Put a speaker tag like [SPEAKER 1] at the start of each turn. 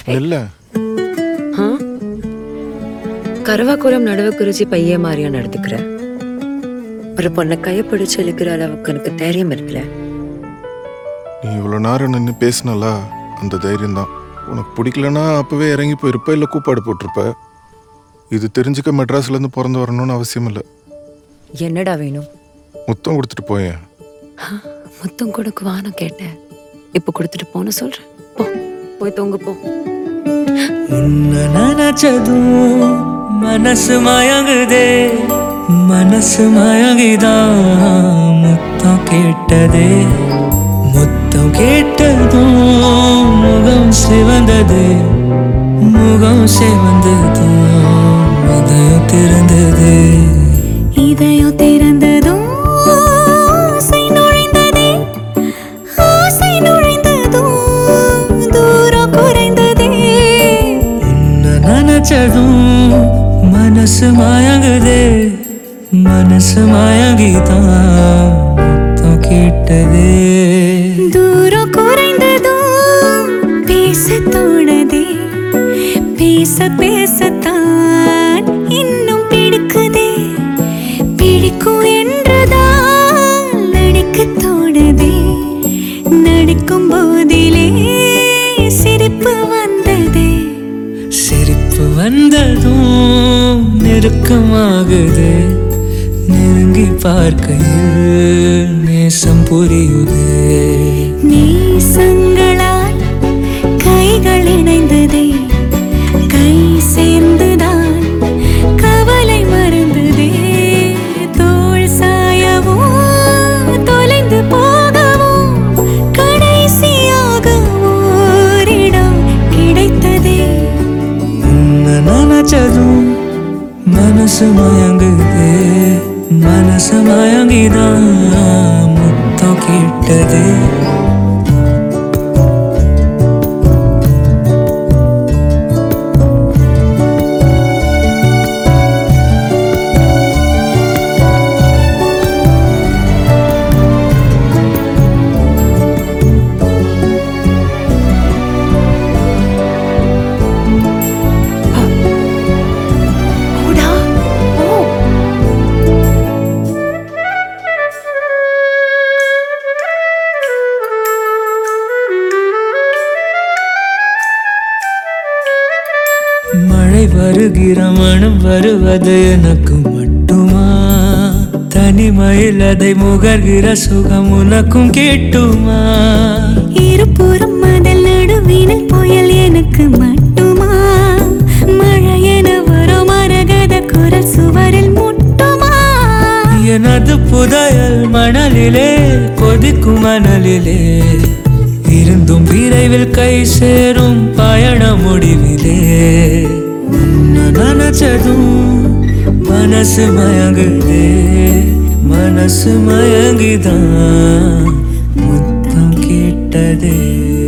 [SPEAKER 1] இல்ல
[SPEAKER 2] ஆ? கருவாக்குளம் நடுவு குறிச்சி பைய மாதிரியா நடந்துக்கிற ஒரு பொண்ணை கைய பிடிச்சு இழுக்கிற அளவுக்கு எனக்கு தைரியம் இருக்குல்ல
[SPEAKER 1] நீ இவ்வளவு நேரம் நின்று பேசினல அந்த தைரியம் தான் உனக்கு பிடிக்கலன்னா அப்பவே இறங்கி போயிருப்ப இல்ல கூப்பாடு போட்டிருப்ப இது தெரிஞ்சுக்க மெட்ராஸ்ல இருந்து பிறந்து வரணும்னு அவசியம் இல்லை
[SPEAKER 2] என்னடா வேணும்
[SPEAKER 1] முத்தம் கொடுத்துட்டு போயேன்
[SPEAKER 2] முத்தம் கொடுக்கு வானம் கேட்டேன் இப்ப கொடுத்துட்டு போன சொல்றேன் போ போய் தூங்க போ
[SPEAKER 3] உன்ன நினைச்சதும் மனசு மயங்குதே மனசு மயங்கிதான் முத்தம் கேட்டதே முத்தம் கேட்டதும் முகம் சிவந்தது முகம் சிவந்ததும் இதயம் திறந்தது
[SPEAKER 4] இதயம் திறந்ததும் ஆசை நுழைந்ததே ஆசை நுழைந்ததும் தூரம் குறைந்ததே
[SPEAKER 3] உன்ன நினைச்சதும் மனசு மயங்குதே மனசு மயங்கிதான் முத்தம் கேட்டதே
[SPEAKER 4] தூரம் குறைந்ததும் பேச தோணதே பேச பேசத்தான் இன்னும் பிடிக்குதே பிடிக்கும் என்றுதான் நடிக்க தோணுதே நடிக்கும் போதிலே சிரிப்பு வந்ததே
[SPEAKER 3] சிரிப்பு வந்ததும் நெருக்கமாகுது நெருங்கி பார்க்கையில் நேசம் புரியுதே
[SPEAKER 4] நேசங்களால் கைகள் இணைந்ததே கை சேர்ந்துதான் கவலை மறந்ததே தோள் சாயவோ தொலைந்து போகவோ கடைசியாக ஓரிடம் கிடைத்ததே
[SPEAKER 3] உன்னை நினைச்சதும் மனசு மயங்குதே மனசு மயங்கிதான் முத்தம் கேட்டதே
[SPEAKER 2] போடா போ
[SPEAKER 3] மழை வருகிற மனம் வருவது எனக்கு மட்டுமா தனிமையில் அதை முகர்கிற சுகம் உனக்கும் கேட்டுமா
[SPEAKER 4] இருபுறம் மதல் நடுவினில் புயல் எனக்கு மட்டுமா மழை என வரும் மரகத குரல் சுவரில் முட்டுமா
[SPEAKER 3] எனது புதையல் மணலிலே கொதிக்கும் மணலிலே இருந்தும் விரைவில் கை சேரும் பயண முடிவிலே உன்னை நினைச்சதும் மனசு மயங்குதே மனசு மயங்கிதான் முத்தம் கேட்டதே